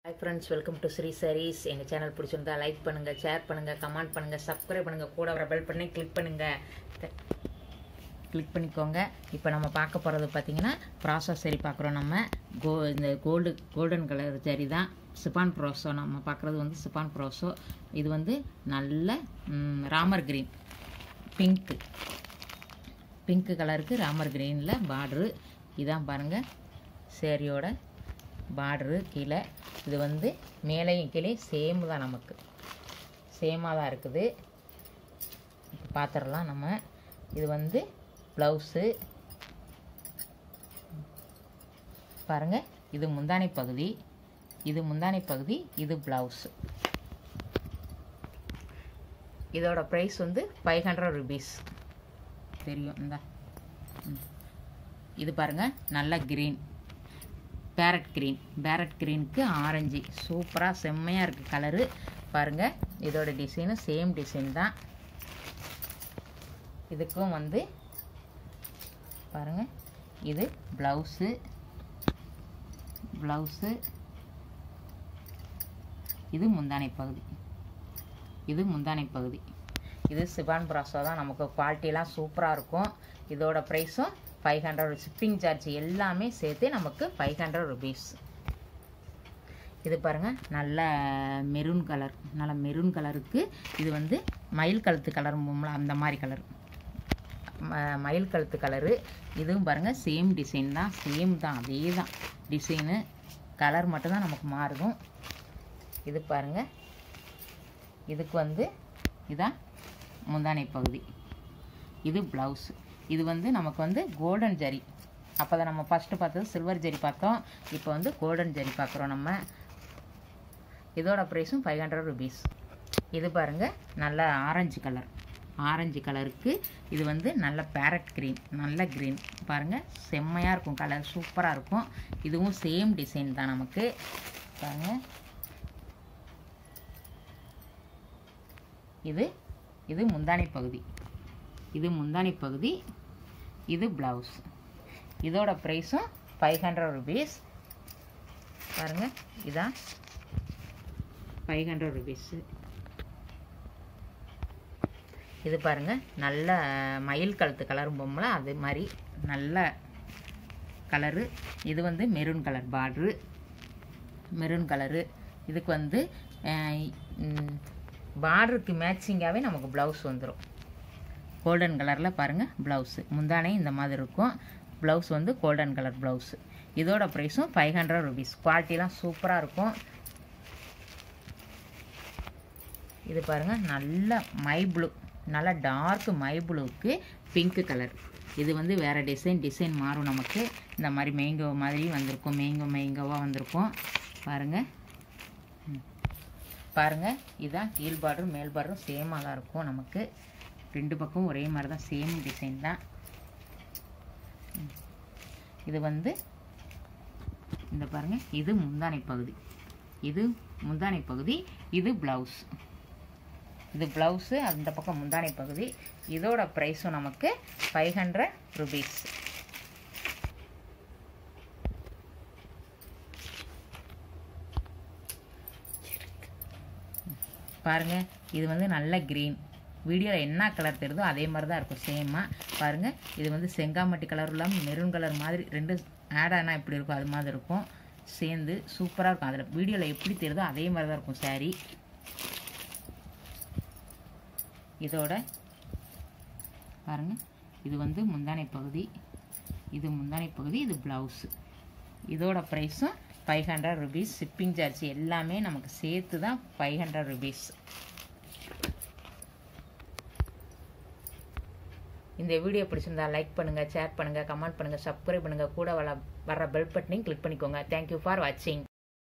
Hi friends welcome to Sri Sarees எங்கள் channel பிடிச்சிருந்தா like பண்ணுங்கள் ஷேர் பண்ணுங்கள் கமெண்ட் பண்ணுங்கள் சப்ஸ்கிரைப் பண்ணுங்கள் கூட வர பெல் பண்ணி கிளிக் பண்ணுங்கள் கிளிக் பண்ணிக்கோங்க இப்போ நம்ம பார்க்க போகிறது பார்த்தீங்கன்னா ப்ராசஸ் சரி பார்க்குறோம் நம்ம கோ இந்த கோல்டு கோல்டன் கலர் சரி தான் சிப்பான் ப்ரோசோ நம்ம பார்க்குறது வந்து சிப்பான் ப்ரோசோ இது வந்து நல்ல ம், ராமர் கிரீன் பிங்க்கு பிங்க் கலருக்கு ராமர் கிரீனில் பார்டரு இதான் பாருங்கள் சேரீயோட பார்டரு கீழே இது வந்து மேலேயும் கீழே சேம் தான் நமக்கு சேமாக தான் இருக்குது இப்போ பார்த்துடலாம் நம்ம இது வந்து ப்ளவுஸு பாருங்கள் இது முந்தானை பகுதி இது முந்தானை பகுதி இது ப்ளவுஸு இதோட ப்ரைஸ் வந்து ஃபைவ் ஹண்ட்ரட் ருபீஸ் தெரியும் இந்த இது பாருங்கள் நல்ல க்ரீன் பேரட் க்ரீன் பேரட் க்ரீனுக்கு ஆரஞ்சு சூப்பராக செம்மையாக இருக்குது கலரு பாருங்கள் இதோட டிசைனும் சேம் டிசைன் தான் இதுக்கும் வந்து பாருங்கள் இது ப்ளவுஸு ப்ளவுஸு இது முந்தானை பகுதி இது முந்தானை பகுதி இது சிவான் ப்ராஸோ தான் நமக்கு குவாலிட்டிலாம் சூப்பராக இருக்கும் இதோட ப்ரைஸும் ஃபைவ் ஹண்ட்ரட் ஷிப்பிங் சார்ஜ் எல்லாமே சேர்த்து நமக்கு ஃபைவ் ஹண்ட்ரட் ருபீஸ் இது பாருங்கள் நல்ல மெரூன் கலர் நல்ல மெரூன் கலருக்கு இது வந்து மயில் கழுத்து கலர் அந்த மாதிரி கலர் ம- மயில் கழுத்து கலரு இதுவும் பாருங்கள் சேம் டிசைன் தான் சேம் தான் அதே தான் டிசைனு கலர் மட்டும்தான் நமக்கு மாறுதும் இது பாருங்கள் இதுக்கு வந்து இதான் முந்தானை பகுதி இது ப்ளவுஸ் இது வந்து நமக்கு வந்து கோல்டன் ஜரி அப்போ தான் நம்ம ஃபஸ்ட்டு பார்த்தது சில்வர் ஜரி பார்த்தோம் இப்போ வந்து கோல்டன் ஜரி பார்க்குறோம் நம்ம இதோட ப்ரைஸும் ஃபைவ் ஹண்ட்ரட் ருபீஸ் இது பாருங்கள் நல்ல ஆரஞ்சு கலர் ஆரஞ்சு கலருக்கு இது வந்து நல்ல பேரட் க்ரீன் நல்ல க்ரீன் பாருங்கள் செம்மையாக இருக்கும் கலர் சூப்பராக இருக்கும் இதுவும் சேம் டிசைன் தான் நமக்கு பாருங்கள் இது இது முந்தானை பகுதி இது முந்தானை பகுதி இது ப்ளவுஸ் இதோட ப்ரைஸும் ஃபைவ் ஹண்ட்ரட் ருபீஸ் பாருங்கள் இதான் ஃபைவ் ஹண்ட்ரட் ருபீஸு இது பாருங்கள் நல்ல மயில் கழுத்து கலர் பொம்மலை அது மாதிரி நல்ல கலரு இது வந்து maroon colour border maroon colour இதுக்கு வந்து பார்டருக்கு மேட்சிங்காகவே நமக்கு ப்ளவுஸ் வந்துடும் கோல்டன் கலரில் பாருங்கள் ப்ளவுஸு முந்தானே இந்த மாதிரி இருக்கும் ப்ளவுஸ் வந்து கோல்டன் கலர் ப்ளவுஸு இதோட ப்ரைஸும் ஃபைவ் ஹண்ட்ரட் ருபீஸ் குவாலிட்டிலாம் சூப்பராக இருக்கும் இது பாருங்கள் நல்ல மை ப்ளூ நல்ல டார்க் மை ப்ளூவுக்கு பிங்க் கலர் இது வந்து வேறு டிசைன் டிசைன் மாறும் நமக்கு இந்த மாதிரி மேங்கோ மாதிரி வந்திருக்கும் மேங்கோ மேங்கோவாக வந்திருக்கும் பாருங்கள் பாருங்கள் இதுதான் கீழ் பார்டரும் மேல் பார்டரும் சேமாக தான் இருக்கும் நமக்கு ரெண்டு பக்கம் ஒரே மாதிரி தான் சேம் டிசைன் தான் ம். இது வந்து இந்த பாருங்கள் இது முந்தானை பகுதி இது முந்தானை பகுதி இது ப்ளவுஸ் இது ப்ளவுஸு அந்த பக்கம் முந்தானை பகுதி இதோட ப்ரைஸும் நமக்கு ஃபைவ் ஹண்ட்ரட் ருபீஸ் பாருங்கள் இது வந்து நல்ல க்ரீன் வீடியோவில் என்ன கலர் தெரியுதோ அதே மாதிரி தான் இருக்கும் சேமாக பாருங்கள் இது வந்து செங்காமட்டி கலர் இல்லாமல் மெரூன் கலர் மாதிரி ரெண்டு ஆட் ஆனால் எப்படி இருக்கும் அது மாதிரி இருக்கும் சேர்ந்து சூப்பராக இருக்கும் அதில் வீடியோவில் எப்படி தெரியுதோ அதே மாதிரி தான் இருக்கும் saree இதோட பாருங்கள் இது வந்து முந்தானை பகுதி இது முந்தானை பகுதி இது ப்ளவுஸு இதோட ப்ரைஸும் five hundred rupees shipping charge எல்லாமே நமக்கு சேர்த்து தான் ஃபைவ் ஹண்ட்ரட் ருபீஸ் இந்த வீடியோ பிடிச்சிருந்தா லைக் பண்ணுங்கள் ஷேர் பண்ணுங்கள் கமெண்ட் பண்ணுங்கள் சப்ஸ்கிரைப் பண்ணுங்கள் கூட வர வர பெல் பட்டனையும் கிளிக் பண்ணிக்கோங்க தேங்க்யூ ஃபார் வாட்சிங்